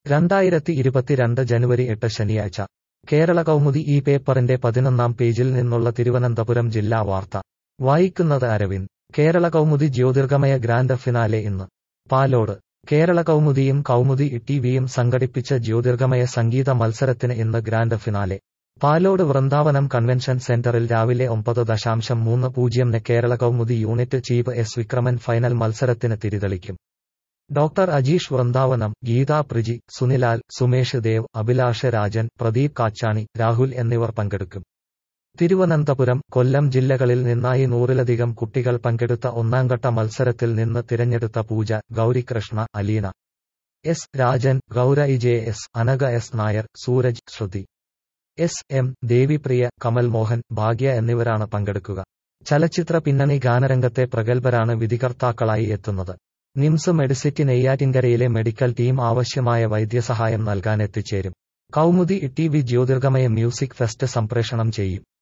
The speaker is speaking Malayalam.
രണ്ടായിരത്തി ഇരുപത്തിരണ്ട് ജനുവരി എട്ട് ശനിയാഴ്ച കേരള കൗമുദി ഈ പേപ്പറിന്റെ പതിനൊന്നാം പേജിൽ നിന്നുള്ള തിരുവനന്തപുരം ജില്ലാ വാർത്ത വായിക്കുന്നത് അരവിന്ദ് കേരള കൗമുദി ജ്യോതിർഗമയ ഗ്രാൻഡ് ഫിനാലെ ഇന്ന് പാലോട് കേരള കൗമുദിയും കൗമുദി ടിവിയും സംഘടിപ്പിച്ച ജ്യോതിർഗമയ സംഗീത മത്സരത്തിന് ഇന്ന് grand finale Palode Vrindavanam convention സെന്ററിൽ രാവിലെ ഒമ്പത് ദശാംശം മൂന്ന് പൂജ്യംന് Kerala Kaumudi unit chief S Vikraman final മത്സരത്തിന് തിരിതെളിക്കും ഡോക്ടർ അജീഷ് വൃന്ദാവനം ഗീതാ പ്രിജി സുനിലാൽ സുമേഷ് ദേവ് അഭിലാഷ് രാജൻ പ്രദീപ് കാച്ചാണി രാഹുൽ എന്നിവർ പങ്കെടുക്കും തിരുവനന്തപുരം കൊല്ലം ജില്ലകളിൽ നിന്നായി നൂറിലധികം കുട്ടികൾ പങ്കെടുത്ത ഒന്നാംഘട്ട മത്സരത്തിൽ നിന്ന് തിരഞ്ഞെടുത്ത Pooja Gaurikrishna Aleena S Rajan Gaura E J S Anagha S Nair Sooraj Shruthi S M Devipriya Kamal Mohan Bhagya എന്നിവരാണ് പങ്കെടുക്കുക ചലച്ചിത്ര പിന്നണി ഗാനരംഗത്തെ പ്രഗത്ഭരാണ് വിധികർത്താക്കളായി എത്തുന്നത് നിംസ് മെഡിസിറ്റി നെയ്യാറ്റിൻകരയിലെ മെഡിക്കൽ ടീം ആവശ്യമായ വൈദ്യസഹായം നൽകാൻ എത്തിച്ചേരും Kaumudi T V Jyothirgamaya music fest സംപ്രേഷണം ചെയ്യും